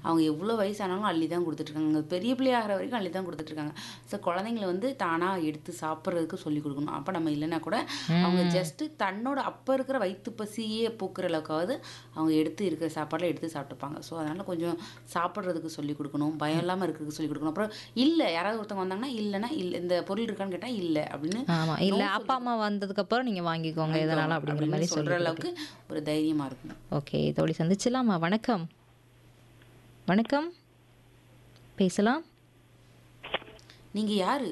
அவங்க எவ்வளோ வயசானாலும் அள்ளி தான் கொடுத்துட்ருக்காங்க பெரிய பிள்ளையாகிற வரைக்கும் அள்ளி தான் கொடுத்துட்ருக்காங்க ஸோ குழந்தைங்கள வந்து தானாக எடுத்து சாப்பிட்றதுக்கு சொல்லி கொடுக்கணும் அப்போ நம்ம இல்லைன்னா கூட அவங்க ஜஸ்ட்டு தன்னோட அப்போ இருக்கிற வயிற்று பசியே போக்குற அளவுக்காவது அவங்க எடுத்து இருக்கிற சாப்பாடில் எடுத்து சாப்பிட்டுப்பாங்க ஸோ அதனால் கொஞ்சம் சாப்பிட்றதுக்கு சொல்லி கொடுக்கணும் பயம் இல்லாமல் இருக்கிறதுக்கு சொல்லி கொடுக்கணும் அப்புறம் இல்லை யாராவது ஒருத்தவங்க வந்தாங்கன்னா இல்லைன்னா இல்லை இந்த பொருள் இருக்கான்னு கேட்டால் இல்லை அப்படின்னு ஆமா இல்ல அப்பா அம்மா வந்ததுக்கு அப்புறம் நீங்க வாங்கிக்கோங்க எதனால அப்படிங்கிற மாதிரி அப்படின்னு சொல்கிற சொல்லி அளவுக்கு ஒரு தைரியமாக இருக்கும் ஓகே தோழி சந்திச்சலாமா வணக்கம் வணக்கம் பேசலாம் நீங்கள் யாரு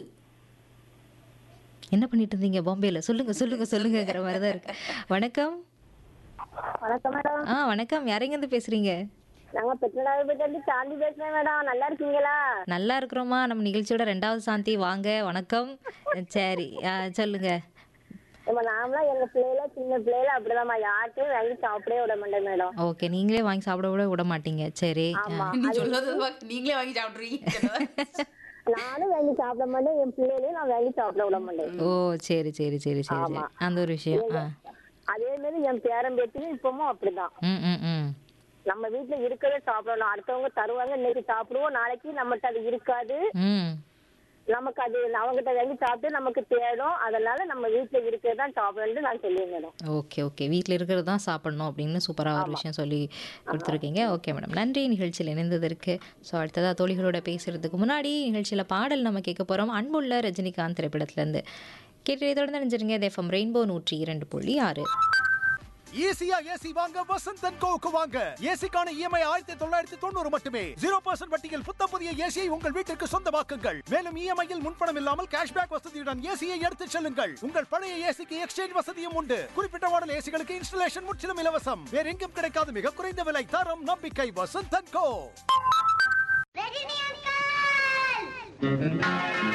என்ன பண்ணிட்டு இருந்தீங்க பாம்பேல சொல்லுங்க சொல்லுங்க சொல்லுங்கங்கிற மாதிரி தான் இருக்கு வணக்கம் வணக்கம் மேடம் ஆ வணக்கம் யாரெங்க இருந்து பேசுறீங்க நாங்க பெற்றநாயகப்பட்டு இருந்து சாந்தி பேசுறேன் மேடம் நல்லா இருக்கீங்களா நல்லா இருக்கிறோமா நம்ம நிகழ்ச்சியோட ரெண்டாவது சாந்தி வாங்க வணக்கம் சரி ஆ, சொல்லுங்க நம்ம நாமளாம் எங்க பிள்ளைல சின்ன பிள்ளைல அப்படிதாம்மா யார்கிட்டயும் வாங்கி சாப்பிடவே விட மாட்டேன் மேடம் ஓகே நீங்களே வாங்கி சாப்பிட கூட விட மாட்டீங்க சரி ஆமா நீ சொல்றது பாக்க- நீங்களே வாங்கி சாப்பிட்றீங்க நானும் வாங்கி சாப்பிட மாட்டேன் என் பிள்ளைகளையும் நான் வாங்கி சாப்பிட விட மாட்டேன் ஓ சரி சரி சரி சரி சரி அந்த ஒரு விஷயம் ஆ அதே மாதிரி என் பேரன் பேத்தியும் இப்பவும் அப்படிதான் ம் ம் ம் நம்ம வீட்டுல இருக்கவே சாப்பிடணும் அடுத்தவங்க தருவாங்க இன்னைக்கு சாப்பிடுவோம் நாளைக்கு நம்மகிட்ட அது இருக்காது ம் நமக்கு அது அவங்ககிட்ட வாங்கி சாப்பிட்டு நமக்கு தேடும் அதனால நம்ம வீட்டுல இருக்கிறது தான் சாப்பிடணும்னு நான் சொல்லுவேன் மேடம் ஓகே ஓகே வீட்டில் இருக்கிறது தான் சாப்பிடணும் அப்படின்னு சூப்பராக ஒரு விஷயம் சொல்லி கொடுத்துருக்கீங்க ஓகே மேடம் நன்றி நிகழ்ச்சியில் இணைந்ததற்கு ஸோ அடுத்ததாக தோழிகளோட பேசுகிறதுக்கு முன்னாடி நிகழ்ச்சியில் பாடல் நம்ம கேட்க போகிறோம் அன்புள்ள ரஜினிகாந்த் திரைப்படத்துலேருந்து கேட்டு தொடர்ந்து நினைஞ்சிருங்க எஃப்எம் ரெயின்போ நூற்றி இரண்டு புள்ளி ஆறு ஈஸியா ஏசி வாங்க வசந்த் அண்ட் கோவுக்கு வாங்க ஏசிக்கான இஎம்ஐ ஆயிரத்தி தொள்ளாயிரத்தி தொண்ணூறு மட்டுமே ஜீரோ பர்சன்ட் வட்டியில் புத்த புதிய ஏசியை உங்கள் வீட்டிற்கு சொந்தமாக்குங்கள் மேலும் இஎம்ஐயில் முன்பணம் இல்லாமல் கேஷ்பேக் வசதியுடன் ஏசியை எடுத்துச் செல்லுங்கள் உங்கள் பழைய ஏசிக்கு எக்ஸ்சேஞ்ச் வசதியும் உண்டு குறிப்பிட்ட மாடல் ஏசிகளுக்கு இன்ஸ்டலேஷன் முற்றிலும் இலவசம் வேற எங்கும் கிடைக்காத மிக குறைந்த விலை தரம் நம்பிக்கை வசந்த் அண்ட் கோ